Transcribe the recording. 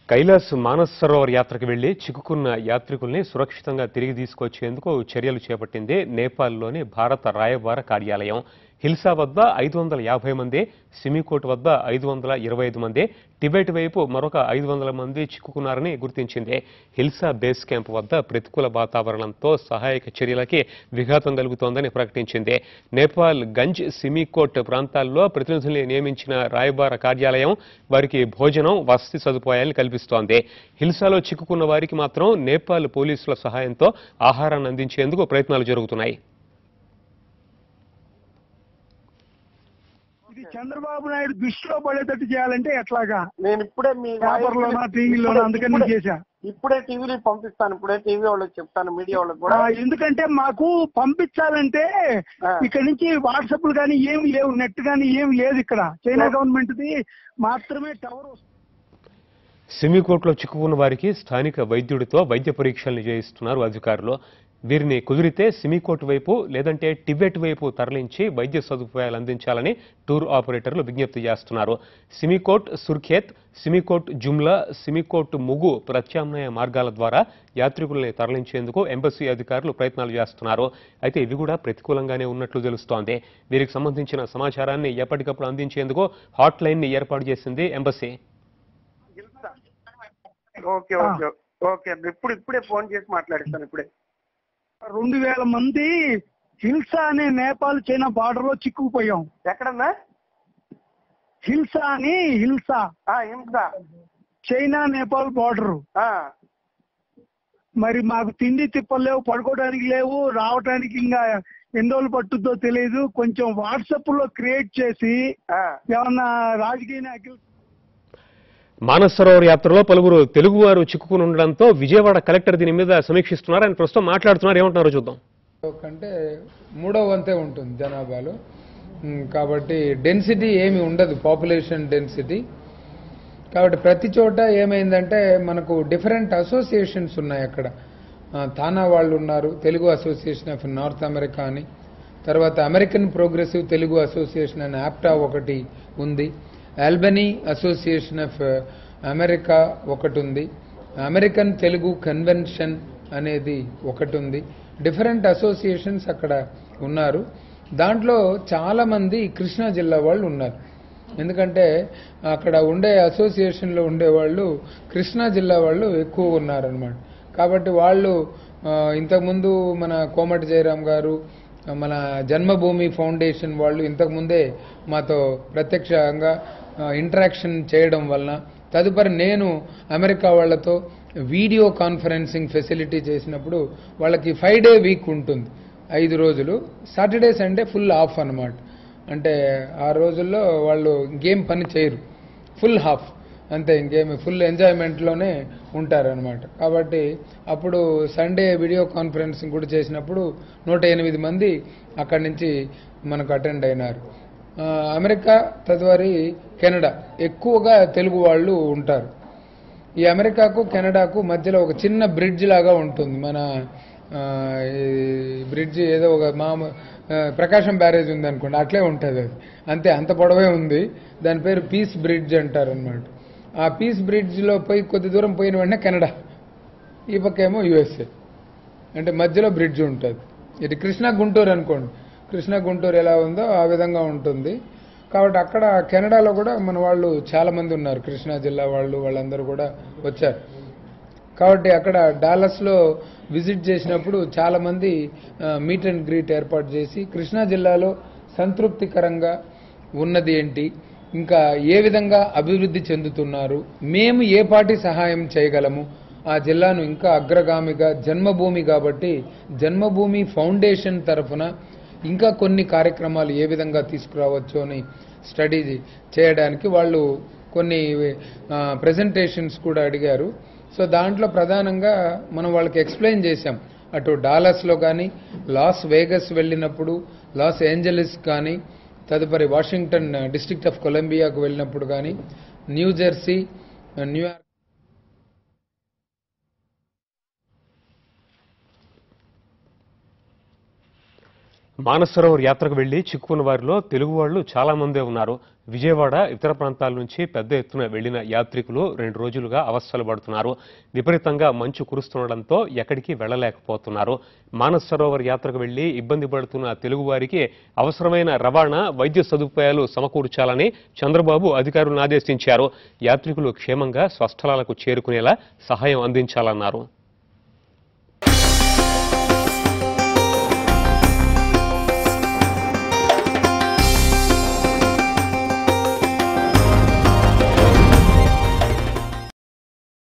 కైలాస్ మానస్ సరోవర్ యాత్రకు వెళ్లి చిక్కుకున్న యాత్రికుల్ని సురక్షితంగా తిరిగి తీసుకొచ్చేందుకు చర్యలు చేపట్టింది నేపాల్లోని భారత రాయబార కార్యాలయం హిల్సా వద్ద ఐదు వందల యాభై మంది సిమికోట్ వద్ద ఐదు వందల ఇరవై ఐదు మంది టిబెట్ వైపు మరొక ఐదు వందల మంది చిక్కుకున్నారని గుర్తించింది హిల్సా బేస్ క్యాంప్ వద్ద ప్రతికూల వాతావరణంతో సహాయక చర్యలకి విఘాతం కలుగుతోందని ప్రకటించింది నేపాల్ గంజ్ సిమికోట్ ప్రాంతాల్లో ప్రతినిధుల్ని నియమించిన రాయబార కార్యాలయం వారికి భోజనం వసతి సదుపాయాలు కల్పిస్తోంది హిల్సాలో చిక్కుకున్న వారికి మాత్రం నేపాల్ పోలీసుల సహాయంతో ఆహారాన్ని అందించేందుకు ప్రయత్నాలు జరుగుతున్నాయి ఇది చంద్రబాబు నాయుడు దృష్టిలో పడేటట్టు చేయాలంటే ఎట్లాగా నేను ఇప్పుడే మీ పేపర్లోనా టీవీలోనా అందుకని ఇప్పుడే- చేశా ఇప్పుడే టీవీలో పంపిస్తాను ఇప్పుడే టీవీ వాళ్ళకి చెప్తాను మీడియా వాళ్ళకి కూడా ఆ, ఎందుకంటే మాకు పంపించాలంటే ఆ. ఇక్కడ నుంచి వాట్సాప్లు కానీ ఏమి లేవు నెట్ కానీ ఏమి లేదు ఇక్కడ చైనా గవర్నమెంట్ ది మాత్రమే టవర్ వస్తుంది సిమికోట్లో చిక్కుకున్న వారికి స్థానిక వైద్యుడితో వైద్య పరీక్షల్ని చేయిస్తున్నారు అధికారులు వీరిని కుదిరితే సిమికోట్ వైపు లేదంటే టిబెట్ వైపు తరలించి వైద్య సదుపాయాలు అందించాలని టూర్ ఆపరేటర్లు విజ్ఞప్తి చేస్తున్నారు సిమికోట్ సుర్ఖేత్ సిమికోట్ జుమ్లా సిమికోట్ ముగు ప్రత్యామ్నాయ మార్గాల ద్వారా యాత్రికుల్ని తరలించేందుకు ఎంబసీ అధికారులు ప్రయత్నాలు చేస్తున్నారు అయితే ఇవి కూడా ప్రతికూలంగానే ఉన్నట్లు తెలుస్తోంది వీరికి సంబంధించిన సమాచారాన్ని ఎప్పటికప్పుడు అందించేందుకు హాట్ లైన్ ని ఏర్పాటు చేసింది ఎంబసీ ఓకే ఓకే ఓకే ఇప్పుడు ఇప్పుడే ఫోన్ చేసి మాట్లాడిస్తాను ఇప్పుడే రెండు వేల మంది హిల్సా అనే నేపాల్ చైనా బార్డర్ లో చిక్కుకుపోయాం ఎక్కడన్నా హిల్సా అని హిల్సా ఆ, హింస చైనా నేపాల్ బార్డర్ ఆ, మరి మాకు తిండి తిప్పలు లేవు పడుకోవడానికి లేవు రావడానికి ఇంకా ఎన్ని రోజులు పట్టుద్దో తెలియదు కొంచెం వాట్సాప్ లో క్రియేట్ చేసి ఆ. ఏమన్నా రాజకీయ నాయకులు మానస్ సరోవర్ యాత్రలో పలువురు తెలుగువారు చిక్కుకుని ఉండడంతో విజయవాడ కలెక్టర్ దీని మీద సమీక్షిస్తున్నారు ఆయన ప్రస్తుతం మాట్లాడుతున్నారు ఏమంటున్నారో చూద్దాం కంటే మూడో వంతే ఉంటుంది జనాభాలో ఉమ్, కాబట్టి డెన్సిటీ ఏమి ఉండదు పాపులేషన్ డెన్సిటీ కాబట్టి ప్రతి చోట ఏమైందంటే మనకు డిఫరెంట్ అసోసియేషన్స్ ఉన్నాయి అక్కడ ఆ, తానా వాళ్ళు ఉన్నారు Telugu association of North America అని తర్వాత అమెరికన్ ప్రోగ్రెసివ్ తెలుగు అసోసియేషన్ అని ఆప్టా ఒకటి ఉంది ఆల్బనీ అసోసియేషన్ ఆఫ్ అమెరికా ఒకటి ఉంది అమెరికన్ తెలుగు కన్వెన్షన్ అనేది ఒకటి ఉంది డిఫరెంట్ అసోసియేషన్స్ అక్కడ ఉన్నారు దాంట్లో చాలా మంది కృష్ణా జిల్లా వాళ్ళు ఉన్నారు ఎందుకంటే అక్కడ ఉండే అసోసియేషన్లో ఉండేవాళ్ళు కృష్ణా జిల్లా వాళ్ళు ఎక్కువ ఉన్నారనమాట కాబట్టి వాళ్ళు ఆ, ఇంతకుముందు మన కోమటి జయరాం గారు మన జన్మభూమి ఫౌండేషన్ వాళ్ళు ఇంతకుముందే మాతో ప్రత్యక్షంగా ఇంటరాక్షన్ చేయడం వలన తదుపరి నేను అమెరికా వాళ్ళతో వీడియో కాన్ఫరెన్సింగ్ ఫెసిలిటీ చేసినప్పుడు వాళ్ళకి ఫైవ్ డే వీక్ ఉంటుంది ఐదు రోజులు సాటర్డే సండే ఫుల్ ఆఫ్ అన్నమాట అంటే ఆ రోజుల్లో వాళ్ళు ఇంకేం పని చేయరు ఫుల్ హాఫ్ అంతే ఇంకేమి ఫుల్ ఎంజాయ్మెంట్లోనే ఉంటారనమాట కాబట్టి అప్పుడు సండే వీడియో కాన్ఫరెన్సింగ్ కూడా చేసినప్పుడు నూట ఎనిమిది మంది అక్కడి నుంచి మనకు అటెండ్ అయినారు ఆ, అమెరికా తదుపరి కెనడా ఎక్కువగా తెలుగు వాళ్ళు ఉంటారు ఈ అమెరికాకు కెనడాకు మధ్యలో ఒక చిన్న బ్రిడ్జ్ లాగా ఉంటుంది మన ఆ, ఈ బ్రిడ్జ్ ఏదో ఒక మామ ఆ, ప్రకాశం బ్యారేజ్ ఉంది అనుకోండి అట్లే ఉంటుంది అది అంతే అంత పొడవే ఉంది దాని పేరు పీస్ బ్రిడ్జ్ అంటారు అనమాట ఆ పీస్ బ్రిడ్జ్లో పోయి కొద్ది దూరం పోయిన వెంటనే కెనడా ఈ పక్క ఏమో యుఎస్ఏ అంటే మధ్యలో బ్రిడ్జ్ ఉంటుంది ఇది కృష్ణా గుంటూరు అనుకోండి కృష్ణా గుంటూరు ఎలా ఉందో ఆ విధంగా ఉంటుంది కాబట్టి అక్కడ కెనడాలో కూడా మన వాళ్ళు చాలా మంది ఉన్నారు కృష్ణా జిల్లా వాళ్ళు వాళ్ళందరూ కూడా వచ్చారు కాబట్టి అక్కడ డాలస్లో విజిట్ చేసినప్పుడు చాలా మంది మీట్ అండ్ గ్రీట్ ఏర్పాటు చేసి కృష్ణా జిల్లాలో సంతృప్తికరంగా ఉన్నది ఏంటి ఇంకా ఏ విధంగా అభివృద్ధి చెందుతున్నారు మేము ఏ పాటి సహాయం చేయగలము ఆ జిల్లాను ఇంకా అగ్రగామిగా జన్మభూమి కాబట్టి జన్మభూమి ఫౌండేషన్ తరఫున ఇంకా కొన్ని కార్యక్రమాలు ఏ విధంగా తీసుకురావచ్చు అని స్టడీ చేయడానికి వాళ్ళు కొన్ని ప్రజెంటేషన్స్ కూడా అడిగారు సో దాంట్లో ప్రధానంగా మనం వాళ్ళకి ఎక్స్ప్లెయిన్ చేశాం అటు డాలస్లో కానీ లాస్ వేగస్ వెళ్ళినప్పుడు లాస్ ఏంజలిస్ కానీ తదుపరి వాషింగ్టన్ డిస్ట్రిక్ట్ ఆఫ్ కొలంబియాకు వెళ్ళినప్పుడు కానీ న్యూ జెర్సీ న్యూయార్క్ మానసరోవర్ యాత్రకు వెళ్లి చిక్కుకున్న వారిలో తెలుగు వాళ్ళు చాలా మందే ఉన్నారు విజయవాడ ఇతర ప్రాంతాల నుంచి పెద్ద ఎత్తున వెళ్లిన యాత్రికులు రెండు రోజులుగా అవస్థలు పడుతున్నారు విపరీతంగా మంచు కురుస్తుండడంతో ఎక్కడికి వెళ్లలేకపోతున్నారు మానస సరోవర్ యాత్రకు వెళ్లి ఇబ్బంది పడుతున్న తెలుగు వారికి అవసరమైన రవాణా వైద్య సదుపాయాలు సమకూర్చాలని చంద్రబాబు అధికారులను ఆదేశించారు యాత్రికులు క్షేమంగా స్వస్థలాలకు చేరుకునేలా సహాయం అందించాలన్నారు